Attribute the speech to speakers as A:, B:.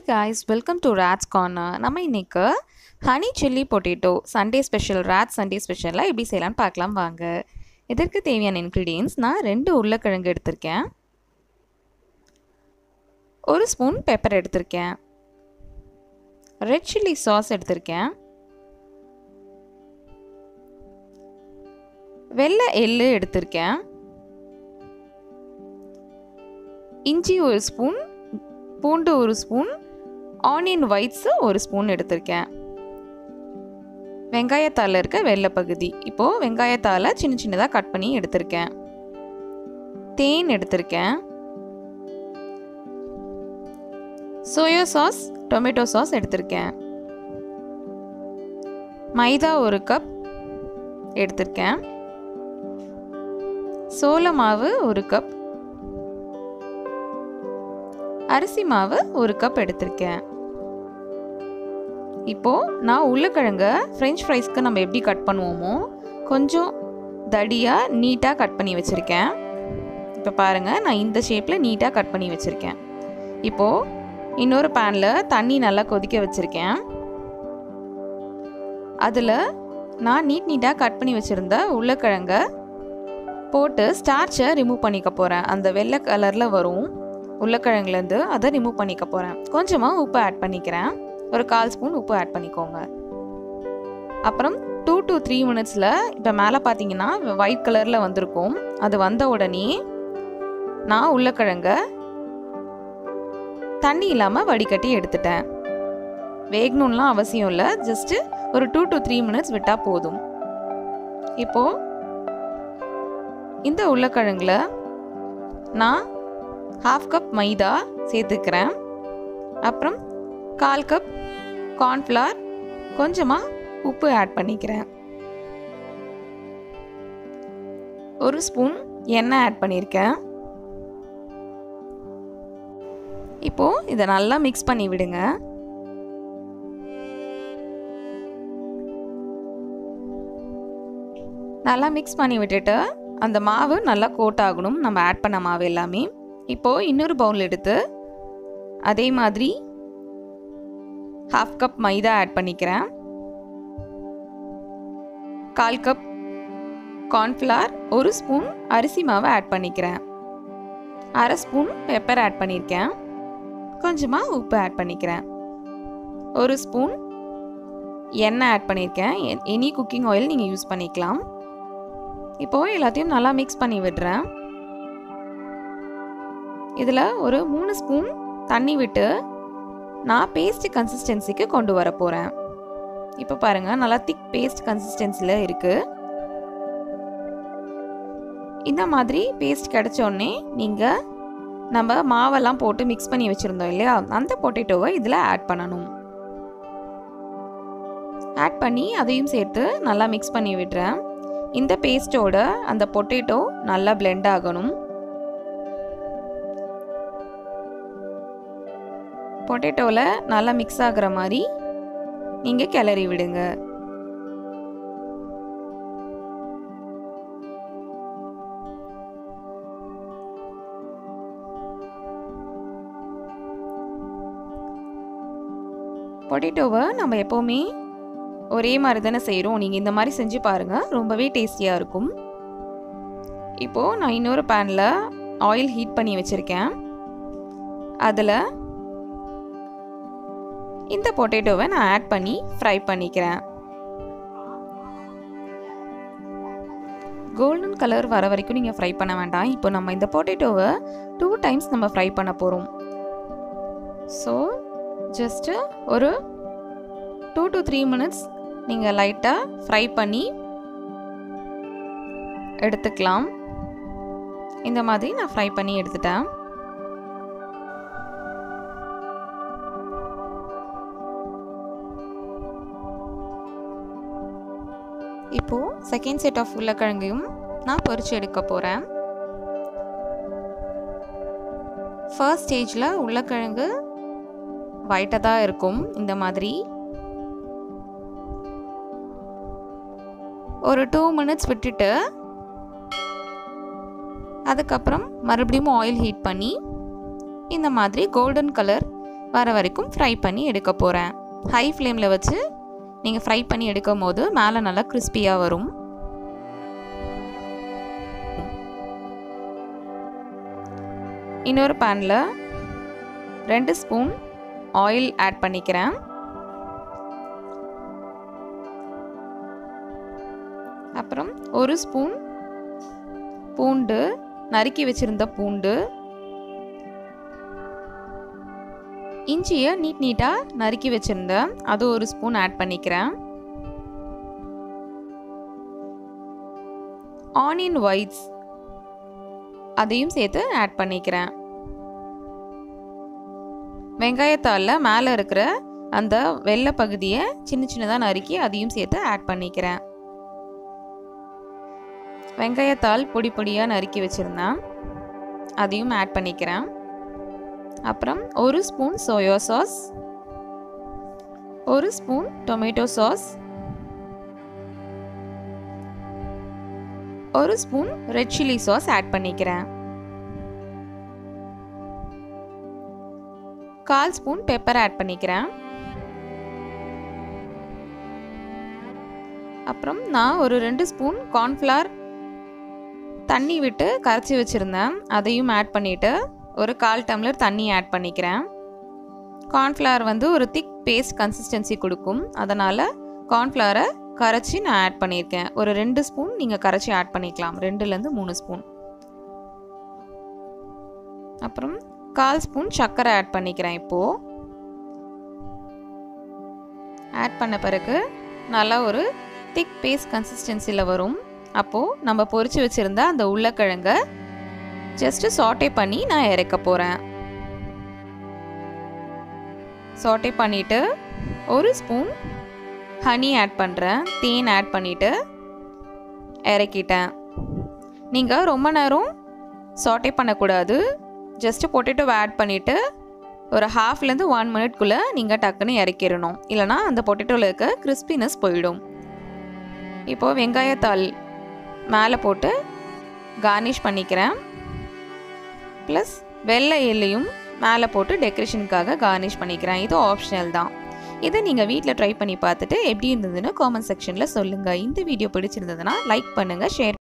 A: guys welcome to Rad's corner நம்ம இன்னைக்கு honey chilli potato Sunday special Rad Sunday ஸ்பெஷலில் எப்படி செய்யலாம்னு பார்க்கலாம் வாங்க இதற்கு தேவையான இன்க்ரீடியன்ஸ் நான் ரெண்டு உருளைக்கிழங்கு எடுத்திருக்கேன் ஒரு ஸ்பூன் பெப்பர் எடுத்திருக்கேன் ரெட் சில்லி சாஸ் எடுத்திருக்கேன் வெள்ளை எள்ளு எடுத்திருக்கேன் இஞ்சி ஒரு ஸ்பூன் பூண்டு ஒரு ஸ்பூன் ஆனியன் ஒயிட்ஸு ஒரு ஸ்பூன் எடுத்திருக்கேன் வெங்காயத்தால் இருக்க வெள்ளை பகுதி இப்போது வெங்காயத்தால் சின்ன சின்னதாக கட் பண்ணி எடுத்திருக்கேன் தேன் எடுத்திருக்கேன் சோயா சாஸ் டொமேட்டோ சாஸ் எடுத்திருக்கேன் மைதா ஒரு கப் எடுத்திருக்கேன் சோள மாவு ஒரு கப் அரிசி மாவு ஒரு கப் எடுத்திருக்கேன் இப்போது நான் உருளைக்கிழங்க ஃப்ரெஞ்ச் ஃப்ரைஸ்க்கு நம்ம எப்படி கட் பண்ணுவோமோ கொஞ்சம் தடியாக நீட்டாக கட் பண்ணி வச்சுருக்கேன் இப்போ பாருங்கள் நான் இந்த ஷேப்பில் நீட்டாக கட் பண்ணி வச்சுருக்கேன் இப்போது இன்னொரு பேனில் தண்ணி நல்லா கொதிக்க வச்சுருக்கேன் அதில் நான் நீட் நீட்டாக கட் பண்ணி வச்சுருந்த உருளைக்கிழங்க போட்டு ஸ்டார்ச்சை ரிமூவ் பண்ணிக்க போகிறேன் அந்த வெள்ளை கலரில் வரும் உருளைக்கிழங்குலேருந்து அதை ரிமூவ் பண்ணிக்க போகிறேன் கொஞ்சமாக உப்பு ஆட் பண்ணிக்கிறேன் ஒரு கால் ஸ்பூன் உப்பு ஆட் பண்ணிக்கோங்க அப்புறம் டூ டு த்ரீ மினிட்ஸில் இப்போ மேலே பார்த்தீங்கன்னா ஒயிட் கலரில் வந்திருக்கும் அது வந்த உடனே நான் உருளைக்கிழங்க தண்ணி இல்லாமல் வடிகட்டி எடுத்துட்டேன் வேகணும்லாம் அவசியம் இல்லை ஜஸ்ட்டு ஒரு டூ டு த்ரீ மினிட்ஸ் விட்டால் போதும் இப்போது இந்த உருளைக்கிழங்குல நான் ஹாஃப் கப் மைதா சேர்த்துக்கிறேன் அப்புறம் கால் கப் கார்ன்ஃப்ளவர் கொஞ்சமாக உப்பு ஆட் பண்ணிக்கிறேன் ஒரு ஸ்பூன் எண்ணெய் ஆட் பண்ணியிருக்கேன் இப்போது இதை நல்லா மிக்ஸ் பண்ணி விடுங்க நல்லா மிக்ஸ் பண்ணி விட்டுட்டு அந்த மாவு நல்லா கோட் ஆகணும் நம்ம ஆட் பண்ண மாவு எல்லாமே இப்போது இன்னொரு பவுல் எடுத்து அதே மாதிரி ஹாஃப் கப் மைதா ஆட் பண்ணிக்கிறேன் கால் கப் கார்ன்ஃப்ளவர் ஒரு ஸ்பூன் அரிசி மாவை ஆட் பண்ணிக்கிறேன் அரை ஸ்பூன் பெப்பர் ஆட் பண்ணியிருக்கேன் கொஞ்சமாக உப்பு ஆட் பண்ணிக்கிறேன் ஒரு ஸ்பூன் எண்ணெய் ஆட் பண்ணியிருக்கேன் எனி குக்கிங் ஆயில் நீங்கள் யூஸ் பண்ணிக்கலாம் இப்போது எல்லாத்தையும் நல்லா மிக்ஸ் பண்ணி விடுறேன் இதில் ஒரு மூணு ஸ்பூன் தண்ணி விட்டு நான் பேஸ்ட் கன்சிஸ்டன்சிக்கு கொண்டு வர போகிறேன் இப்போ பாருங்கள் நல்லா திக் பேஸ்ட் கன்சிஸ்டன்சியில் இருக்குது இந்த மாதிரி பேஸ்ட் கிடைச்சோடனே நீங்கள் நம்ம மாவெல்லாம் போட்டு மிக்ஸ் பண்ணி வச்சுருந்தோம் இல்லையா அந்த பொட்டேட்டோவை இதில் ஆட் பண்ணணும் ஆட் பண்ணி அதையும் சேர்த்து நல்லா மிக்ஸ் பண்ணி விடுறேன் இந்த பேஸ்ட்டோட அந்த பொட்டேட்டோ நல்லா பிளெண்ட் ஆகணும் பொட்டேட்டோவில் நல்லா மிக்ஸ் ஆகிற மாதிரி நீங்கள் கிளறி விடுங்க பொட்டேட்டோவை நம்ம எப்போவுமே ஒரே மாதிரி தானே செய்கிறோம் நீங்கள் இந்த மாதிரி செஞ்சு பாருங்கள் ரொம்பவே டேஸ்டியாக இருக்கும் இப்போது நான் இன்னொரு பேனில் ஆயில் ஹீட் பண்ணி வச்சுருக்கேன் அதில் இந்த பொட்டேட்டோவை நான் ஆட் பண்ணி ஃப்ரை பண்ணிக்கிறேன் கோல்டன் கலர் வர வரைக்கும் நீங்கள் ஃப்ரை பண்ண வேண்டாம் இப்போ நம்ம இந்த பொட்டேட்டோவை டூ டைம்ஸ் நம்ம ஃப்ரை பண்ண போகிறோம் ஸோ ஜஸ்ட்டு ஒரு டூ டு த்ரீ மினிட்ஸ் நீங்கள் லைட்டாக ஃப்ரை பண்ணி எடுத்துக்கலாம் இந்த மாதிரி நான் ஃப்ரை பண்ணி எடுத்துட்டேன் இப்போது செகண்ட் செட் ஆஃப் உருளைக்கிழங்கையும் நான் பொரிச்சு எடுக்க போகிறேன் ஃபர்ஸ்ட் ஸ்டேஜில் உருளைக்கிழங்கு ஒயிட்டாக தான் இருக்கும் இந்த மாதிரி ஒரு டூ மினிட்ஸ் விட்டுட்டு அதுக்கப்புறம் மறுபடியும் ஆயில் ஹீட் பண்ணி இந்த மாதிரி கோல்டன் கலர் வர வரைக்கும் ஃப்ரை பண்ணி எடுக்க போகிறேன் ஹை ஃப்ளேமில் வச்சு நீங்கள் ஃப்ரை பண்ணி எடுக்கும் போது மேலே நல்லா கிறிஸ்பியாக வரும் இன்னொரு பேனில் ரெண்டு ஸ்பூன் ஆயில் ஆட் பண்ணிக்கிறேன் அப்புறம் ஒரு ஸ்பூன் பூண்டு நறுக்கி வச்சுருந்த பூண்டு இஞ்சியை நீட் நீட்டாக நறுக்கி வச்சுருந்தேன் அது ஒரு ஸ்பூன் ஆட் பண்ணிக்கிறேன் ஆனியன் ஒயிட்ஸ் அதையும் சேர்த்து ஆட் பண்ணிக்கிறேன் வெங்காயத்தாளில் மேலே இருக்கிற அந்த வெள்ளை பகுதியை சின்ன சின்னதாக நறுக்கி அதையும் சேர்த்து ஆட் பண்ணிக்கிறேன் வெங்காயத்தாள் பொடி பொடியாக நறுக்கி வச்சுருந்தேன் அதையும் ஆட் பண்ணிக்கிறேன் அப்புறம் ஒரு ஸ்பூன் சோயா சாஸ் ஒரு ஸ்பூன் டொமேட்டோ சாஸ் ஒரு spoon red chilli sauce add பண்ணிக்கிறேன் கால் ஸ்பூன் பெப்பர் ஆட் பண்ணிக்கிறேன் அப்புறம் நான் ஒரு ரெண்டு ஸ்பூன் கார்ன்ஃப்ளவர் தண்ணி விட்டு கரைச்சி வச்சுருந்தேன் அதையும் ஆட் பண்ணிவிட்டு ஒரு கால் டம்ளர் தண்ணி ஆட் பண்ணிக்கிறேன் கார்ன்ஃப்ளவர் வந்து ஒரு திக் பேஸ்ட் கன்சிஸ்டன்சி கொடுக்கும் அதனால் கார்ன்ஃப்ளவரை கரைச்சி நான் ஆட் பண்ணியிருக்கேன் ஒரு ரெண்டு ஸ்பூன் நீங்கள் கரைச்சி ஆட் பண்ணிக்கலாம் ரெண்டுலேருந்து மூணு ஸ்பூன் அப்புறம் கால் ஸ்பூன் சர்க்கரை ஆட் பண்ணிக்கிறேன் இப்போது ஆட் பண்ண பிறகு நல்லா ஒரு திக் பேஸ்ட் கன்சிஸ்டன்சியில் வரும் அப்போது நம்ம பொரிச்சு வச்சுருந்த அந்த உருளைக்கிழங்க ஜஸ்ட்டு சாட்டே பண்ணி நான் இறக்க போகிறேன் சாட்டே பண்ணிவிட்டு ஒரு ஸ்பூன் ஹனி ஆட் பண்ணுறேன் தேன் ஆட் பண்ணிவிட்டு இறக்கிட்டேன் நீங்கள் ரொம்ப நேரம் சாட்டே பண்ணக்கூடாது ஜஸ்ட்டு பொட்டேட்டோவை ஆட் பண்ணிவிட்டு ஒரு ஹாஃப்லேருந்து ஒன் மினிட்குள்ளே நீங்கள் டக்குன்னு இறக்கிடணும் இல்லைனா அந்த பொட்டேட்டோவில் இருக்க கிறிஸ்பினஸ் போயிடும் இப்போது வெங்காயத்தாள் மேலே போட்டு கார்னிஷ் பண்ணிக்கிறேன் ப்ளஸ் வெள்ளை எல்லையும் மேலே போட்டு டெக்கரேஷனுக்காக கார்னிஷ் பண்ணிக்கிறேன் இது ஆப்ஷனல் தான் இதை நீங்கள் வீட்டில் ட்ரை பண்ணி பார்த்துட்டு எப்படி இருந்ததுன்னு காமெண்ட் செக்ஷனில் சொல்லுங்கள் இந்த வீடியோ பிடிச்சிருந்ததுன்னா லைக் பண்ணுங்கள் ஷேர்